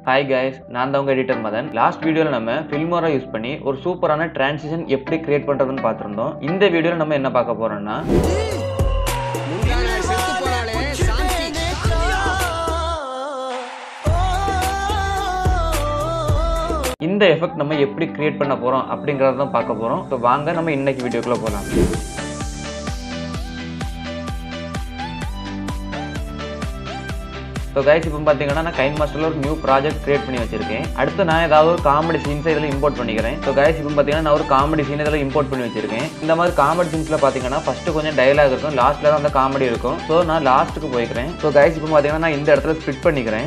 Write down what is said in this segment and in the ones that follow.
hi guys நான் தான் உங்கள் எடிட்டர் மதன் லாஸ்ட் வீடியோவில் நம்ம ஃபில்மோரா யூஸ் பண்ணி ஒரு சூப்பரான டிரான்சிஷன் எப்படி கிரியேட் பண்ணுறதுன்னு பார்த்துருந்தோம் இந்த வீடியோவில் நம்ம என்ன பார்க்க போகிறோம்னா முந்தானை செத்து போனாலே சாந்தி இந்த எஃபெக்ட் நம்ம எப்படி கிரியேட் பண்ண போகிறோம் அப்படிங்கிறத தான் பார்க்க போகிறோம் ஸோ வாங்க நம்ம இன்னைக்கு வீடியோக்குள்ளே போகலாம் ஸோ கைஸ் இப்போ பார்த்தீங்கன்னா நான் கைன் மாஸ்டரில் ஒரு நியூ ப்ராஜெக்ட் கிரியேட் பண்ணி வச்சிருக்கேன் அடுத்து நான் ஏதாவது ஒரு காமெடி சீன்ஸை இதில் இம்போர்ட் பண்ணிக்கிறேன் ஸோ கைஸ் இப்போ பார்த்தீங்கன்னா நான் ஒரு காமெடி சீன் இதில் இம்போர்ட் பண்ணி வச்சிருக்கேன் இந்த மாதிரி காமெடி சீன்ஸில் பார்த்தீங்கன்னா ஃபஸ்ட்டு கொஞ்சம் டைலாக் இருக்கும் லாஸ்ட்டில் தான் அந்த காமெடி இருக்கும் ஸோ நான் லாஸ்ட்டுக்கு போய்க்கிறேன் ஸோ கைஸ் இப்போ பார்த்தீங்கன்னா நான் இந்த இடத்துல ஸ்பிட் பண்ணிக்கிறேன்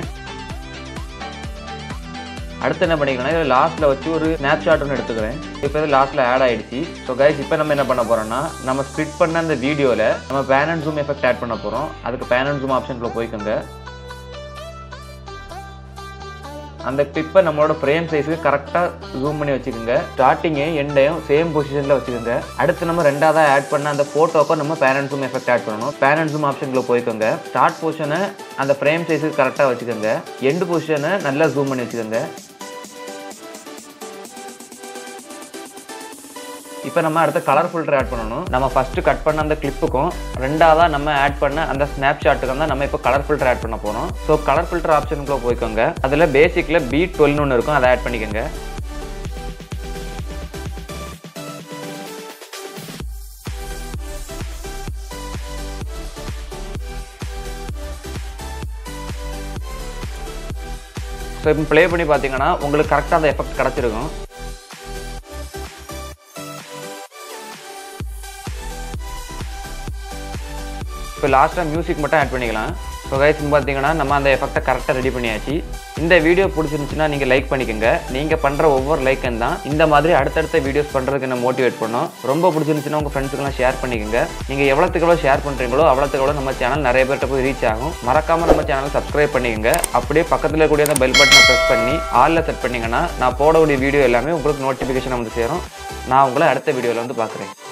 அடுத்து என்ன பண்ணிக்கிறேன்னா இதில் லாஸ்ட்டில் வச்சு ஒரு ஸ்னாப் ஷாட் ஒன்று எடுத்துக்கிறேன் இப்போ இது லாஸ்ட்டில் ஆட் ஆயிடுச்சு ஸோ கைஸ் இப்போ நம்ம என்ன பண்ண போகிறோம்னா நம்ம ஸ்பிட் பண்ண அந்த வீடியோவில் நம்ம pan and zoom effect add பண்ண போகிறோம் அதுக்கு பேன் அண்ட் ஜூம் ஆப்ஷனுக்குள்ள போய்க்கோங்க அந்த கிளிப்பை நம்மளோட ஃப்ரேம் சைஸுக்கு கரெக்டாக ஜூம் பண்ணி வச்சுக்கோங்க ஸ்டார்டிங்கையும் எண்டையும் சேம் பொசிஷனில் வச்சுக்கோங்க அடுத்து நம்ம ரெண்டாவதாக ஆட் பண்ண அந்த ஃபோட்டோக்கும் நம்ம பேரண்ட் ஜூம் எஃபெக்ட் ஆட் பண்ணணும் பேரண்ட் ஜூம் ஆப்ஷனுக்குள்ள போய்க்கோங்க ஸ்டார்ட் பொசிஷனை அந்த ஃப்ரேம் சைஸுக்கு கரெக்டாக வச்சுக்கோங்க எண்டு பொசிஷனை நல்லா ஜூம் பண்ணி வச்சுக்கோங்க இப்போ நம்ம அடுத்த கலர் ஃபில்டர் ஆட் பண்ணணும் நம்ம ஃபர்ஸ்ட் கட் பண்ண அந்த கிளிப்புக்கும் ரெண்டாவதாக நம்ம ஆட் பண்ண அந்த ஸ்னாப் ஷாட்டுக்கு தான் நம்ம இப்போ கலர் ஃபில்டர் ஆட் பண்ண போகிறோம் ஸோ கலர் ஃபில்டர் ஆப்ஷனுக்குள்ள போய்க்கோங்க அதில் பேசிக்கில் பி டுவெல்னு ஒன்று இருக்கும் அதை ஆட் பண்ணிக்கோங்க ஸோ இப்போ ப்ளே பண்ணி பார்த்தீங்கன்னா உங்களுக்கு கரெக்டாக அந்த எஃபெக்ட் கிடச்சிருக்கும் இப்போ லாஸ்ட்டாக மியூசிக் மட்டும் ஆட் பண்ணிக்கலாம் ஸோ கைஸ் பார்த்தீங்கன்னா நம்ம அந்த எஃபெக்ட்டை கரெக்டாக ரெடி பண்ணியாச்சு இந்த வீடியோ பிடிச்சிருந்துச்சுன்னா நீங்கள் லைக் பண்ணிக்கோங்க நீங்கள் பண்ணுற ஒவ்வொரு லைக்கும் தான் இந்த மாதிரி அடுத்தடுத்த வீடியோஸ் பண்ணுறதுக்கு என்ன மோட்டிவேட் பண்ணும் ரொம்ப பிடிச்சிருந்துச்சுன்னா உங்கள் ஃப்ரெண்ட்ஸுக்கெல்லாம் ஷேர் பண்ணிக்கோங்க நீங்கள் எவ்வளோத்துக்கு எவ்வளோ ஷேர் பண்ணுறீங்களோ அவ்வளோத்துக்கு எவ்வளோ நம்ம சேனல் நிறைய பேர்கிட்ட போய் ரீச் ஆகும் மறக்காமல் நம்ம சேனல் சப்ஸ்கிரைப் பண்ணிக்கோங்க அப்படியே பக்கத்தில் கூடிய அந்த பெல் பட்டனை ப்ரெஸ் பண்ணி ஆலில் செட் பண்ணிங்கன்னா நான் போடக்கூடிய வீடியோ எல்லாமே உங்களுக்கு நோட்டிஃபிகேஷன் வந்து சேரும் நான் உங்களை அடுத்த வீடியோவில் வந்து பார்க்குறேன்